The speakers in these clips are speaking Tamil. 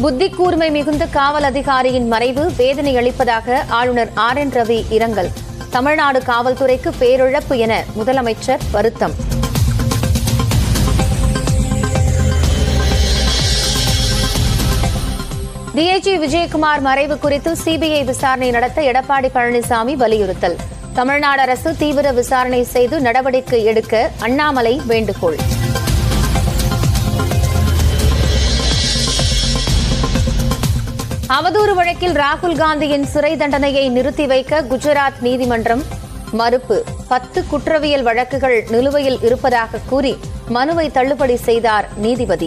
புத்தி கூர்மை மிகுந்த காவல் அதிகாரியின் மறைவு வேதனை அளிப்பதாக ஆளுநர் ஆர் என் ரவி இரங்கல் தமிழ்நாடு காவல்துறைக்கு பேரிழப்பு என முதலமைச்சர் வருத்தம் டிஐஜி விஜயகுமார் மறைவு குறித்து சிபிஐ விசாரணை நடத்த எடப்பாடி பழனிசாமி வலியுறுத்தல் தமிழ்நாடு அரசு தீவிர விசாரணை செய்து நடவடிக்கை எடுக்க அண்ணாமலை வேண்டுகோள் அவதூறு வழக்கில் ராகுல் காந்தியின் சிறை தண்டனையை நிறுத்தி வைக்க குஜராத் நீதிமன்றம் மறுப்பு பத்து குற்றவியல் வழக்குகள் நிலுவையில் இருப்பதாக கூறி மனுவை தள்ளுபடி செய்தார் நீதிபதி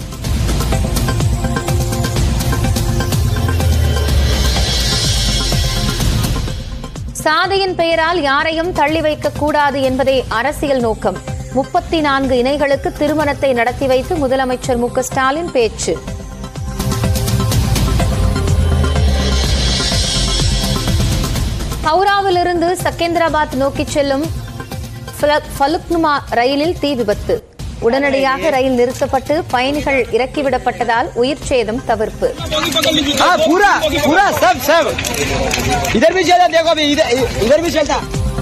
சாதியின் பெயரால் யாரையும் தள்ளி வைக்கக் கூடாது என்பதே அரசியல் நோக்கம் முப்பத்தி நான்கு இணைகளுக்கு திருமணத்தை நடத்தி வைத்து முதலமைச்சர் மு க ஸ்டாலின் பேச்சு ஹவுராவிலிருந்து செகந்திராபாத் நோக்கிச் செல்லும் ஃபல- ஃபலுக்னுமா ரயிலில் தீ விபத்து உடனடியாக ரயில் நிறுத்தப்பட்டு பயணிகள் இறக்கிவிடப்பட்டதால் உயிர் சேதம் தவிர்ப்பு हाँ पूरा पूरा सब सब इधर भी चलता देखो अभी इधर इधर भी चलता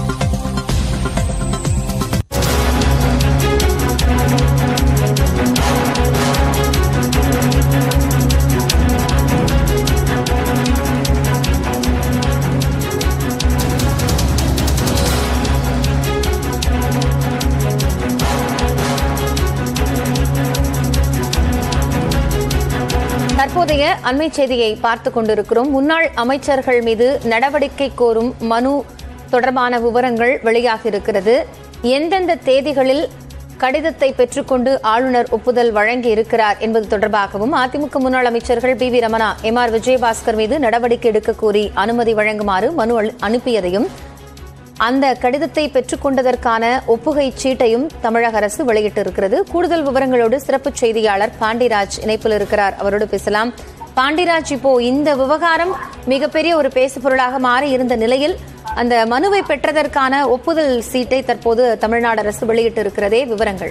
தற்போதைய அண்மை செய்தியை பார்த்துக் கொண்டிருக்கிறோம் முன்னாள் அமைச்சர்கள் மீது நடவடிக்கை கோரும் மனு தொடர்பான விவரங்கள் வெளியாகியிருக்கிறது எந்தெந்த தேதிகளில் கடிதத்தை பெற்றுக்கொண்டு ஆளுநர் ஒப்புதல் வழங்கி இருக்கிறார் என்பது தொடர்பாகவும் அதிமுக முன்னாள் அமைச்சர்கள் P V Ramana M R Vijayabaskar மீது நடவடிக்கை எடுக்க கோரி அனுமதி வழங்குமாறு மனு அனு- அனுப்பியதையும் அந்த கடிதத்தை பெற்றுக்கொண்டதற்கான ஒப்புகை சீட்டையும் தமிழக அரசு வெளியிட்டிருக்கிறது கூடுதல் விவரங்களோடு சிறப்பு செய்தியாளர் பாண்டிராஜ் இணைப்பில் இருக்கிறார் அவரோடு பேசலாம் பாண்டிராஜ் இப்போ இந்த விவகாரம் மிகப்பெரிய ஒரு பேசுபொருளாக மாறி இருந்த நிலையில் அந்த மனுவை பெற்றதற்கான ஒப்புதல் சீட்டை தற்போது தமிழ்நாடு அரசு வெளியிட்டிருக்கிறதே விவரங்கள்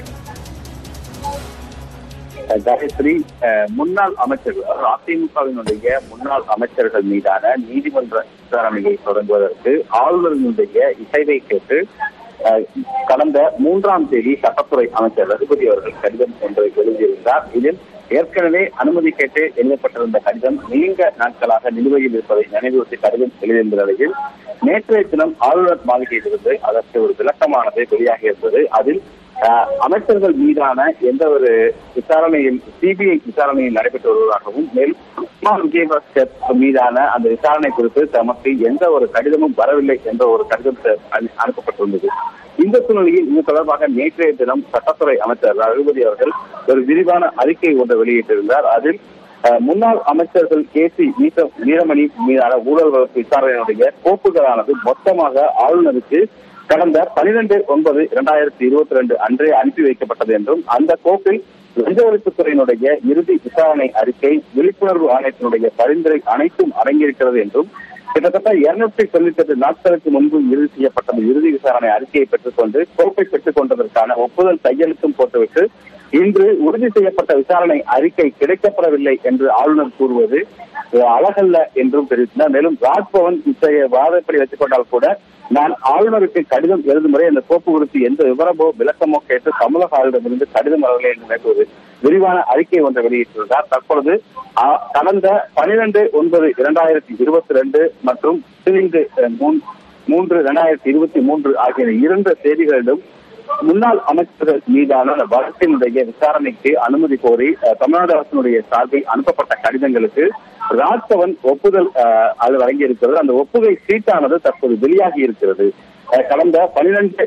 காயத்ரி அஹ், முன்னாள் அமைச்சர்கள் அதாவது அதிமுகவினுடைய முன்னாள் அமைச்சர்கள் மீதான நீதிமன்ற விசாரணையை தொடங்குவதற்கு ஆளுநரினுடைய இசைவை கேட்டு அஹ், கடந்த மூன்றாம் தேதி சட்டத்துறை அமைச்சர் ரகுபதி அவர்கள் கடிதம் ஒன்றை எழுதியிருந்தார் இதில் ஏற்கனவே அனுமதி கேட்டு எழுதப்பட்டிருந்த கடிதம் நீண்ட நாட்களாக நிலுவையில் இருப்பதை நினைவுறுத்தி கடிதம் எழுதியிருந்த நிலையில் நேற்றைய தினம் ஆளுநர் மாளிகையிலிருந்து அதற்கு ஒரு விளக்கமானது வெளியாகியிருந்தது அதில் அஹ், அமைச்சர்கள் மீதான எந்த ஒரு விசாரணையில் சிபிஐ விசாரணையில் நடைபெற்று வருவதாகவும் மேலும் குமார் விஜயபாஸ்கர் மீதான அந்த விசாரணை குறித்து தமக்கு எந்த ஒரு கடிதமும் வரவில்லை என்ற ஒரு கடிதம் அனு- அனுப்பப்பட்டிருந்தது இந்த சூழ்நிலையில் இது தொடர்பாக நேற்றைய தினம் சட்டத்துறை அமைச்சர் ரகுபதி அவர்கள் ஒரு விரிவான அறிக்கை ஒன்றை வெளியிட்டிருந்தார் அதில் அஹ், முன்னாள் அமைச்சர்கள் கே சி வீரமணி மீதான ஊழல் வழக்கு விசாரணையினுடைய கோப்புகளானது மொத்தமாக ஆளுநருக்கு கடந்த பனிரெண்டு ஒன்பது இரண்டாயிரத்தி இருபத்தி ரெண்டு அன்றே அனுப்பி வைக்கப்பட்டது என்றும் அந்த கோப்பில் லஞ்ச ஒழிப்புத்துறையினுடைய இறுதி விசாரணை அறிக்கை விழிப்புணர்வு ஆணையத்தினுடைய பரிந்துரை அனைத்தும் அடங்கியிருக்கிறது என்றும் கிட்டத்தட்ட இருநூற்றி தொண்ணூத்தி எட்டு நாட்களுக்கு முன்பு இறுதி செய்யப்பட்ட அந்த இறுதி விசாரணை அறிக்கையை பெற்றுக்கொண்டு கோப்பை பெற்றுக் கொண்டதற்கான ஒப்புதல் கையெழுத்தும் போட்டுவிட்டு இன்று உறுதி செய்யப்பட்ட விசாரணை அறிக்கை கிடைக்கப்படவில்லை என்று ஆளுநர் கூறுவது அஹ், அழகல்ல என்றும் தெரிவித்தனர் மேலும் ராஜ்பவன் இத்தகைய வாதப்படி வைத்துக் கொண்டால் கூட நான் ஆளுநருக்கு கடிதம் எழுதும் முறை அந்த கோப்பு குறித்து எந்த விவரமோ விளக்கமோ கேட்டு தமிழக ஆளுநரிடமிருந்து கடிதம் வரவில்லை என்று நினைப்பது விரிவான அறிக்கை ஒன்றை வெளியிட்டிருந்தார் தற்பொழுது அ- கடந்த பனிரெண்டு ஒன்பது இரண்டாயிரத்தி இருபத்தி ரெண்டு மற்றும் பதினைந்து அஹ், மூன்- மூன்று இரண்டாயிரத்தி இருபத்தி மூன்று ஆகிய இரண்டு தேதிகளிலும் முன்னாள் அமைச்சர்கள் மீதான அந்த வழக்கினுடைய விசாரணைக்கு அனுமதி கோரி அஹ், தமிழ்நாடு அரசினுடைய சார்பில் அனுப்பப்பட்ட கடிதங்களுக்கு ராஜ்பவன் ஒப்புதல் அஹ், அது வழங்கியிருக்கிறது அந்த ஒப்புகை சீட்டானது தற்போது வெளியாகி இருக்கிறது அஹ், கடந்த பனிரெண்டு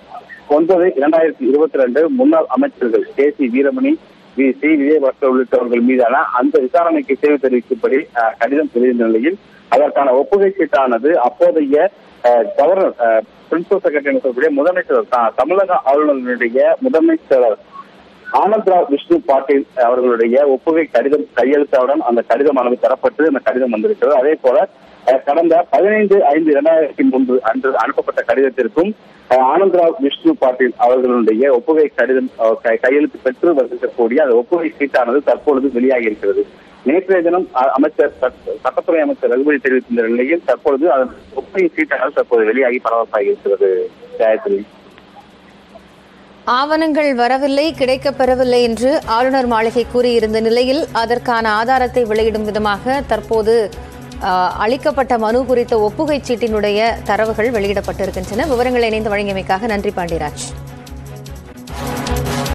ஒன்பது இரண்டாயிரத்தி இருபத்தி ரெண்டு முன்னாள் அமைச்சர்கள் K C Veeramani V C Vijayabaskar உள்ளிட்டவர்கள் மீதான அந்த விசாரணைக்கு தேவை தெரிவிக்கும்படி அஹ், கடிதம் எழுதிய நிலையில் அதற்கான ஒப்புகை சீட்டானது அப்போதைய uh, governor uh, principal secretary என்று சொல்லக்கூடிய முதலமைச்சர் த- தமிழக ஆளுநருடைய முதன்மை செயலர் ஆனந்த்ராவ் விஷ்ணு பாட்டீல் அவர்களுடைய ஒப்புகை கடிதம் கையெழுத்தாவுடன் அந்த கடிதமானது தரப்பட்டு அந்த கடிதம் வந்திருக்கிறது அதே போல அஹ், கடந்த பதினைந்து ஐந்து இரண்டாயிரத்தி மூன்று அன்று அனுப்பப்பட்ட கடிதத்திற்கும் அஹ், ஆனந்த்ராவ் விஷ்ணு பாட்டீல் அவர்களுடைய ஒப்புகை கடிதம் அஹ், கை- கையெழுத்து பெற்று வந்திருக்கக்கூடிய அந்த ஒப்புகை சீட்டானது தற்பொழுது வெளியாகி இருக்கிறது நேற்றைய தினம் அ- அமைச்சர் சட்ட- சட்டத்துறை அமைச்சர் ரகுபதி தெரிவித்திருந்த நிலையில் தற்பொழுது அதன் ஒப்பனை சீட்டாக தற்போது வெளியாகி பரபரப்பாகி இருக்கிறது காயத்ரி ஆவணங்கள் வரவில்லை கிடைக்கப் பெறவில்லை என்று ஆளுநர் மாளிகை கூறியிருந்த நிலையில் அதற்கான ஆதாரத்தை வெளியிடும் விதமாக தற்போது ஆ, அளிக்கப்பட்ட மனு குறித்த ஒப்புகைச் சீட்டினுடைய தரவுகள் வெளியிடப்பட்டிருக்கின்றன விவரங்களை இணைந்து வழங்கியமைக்காக நன்றி பாண்டியராஜ்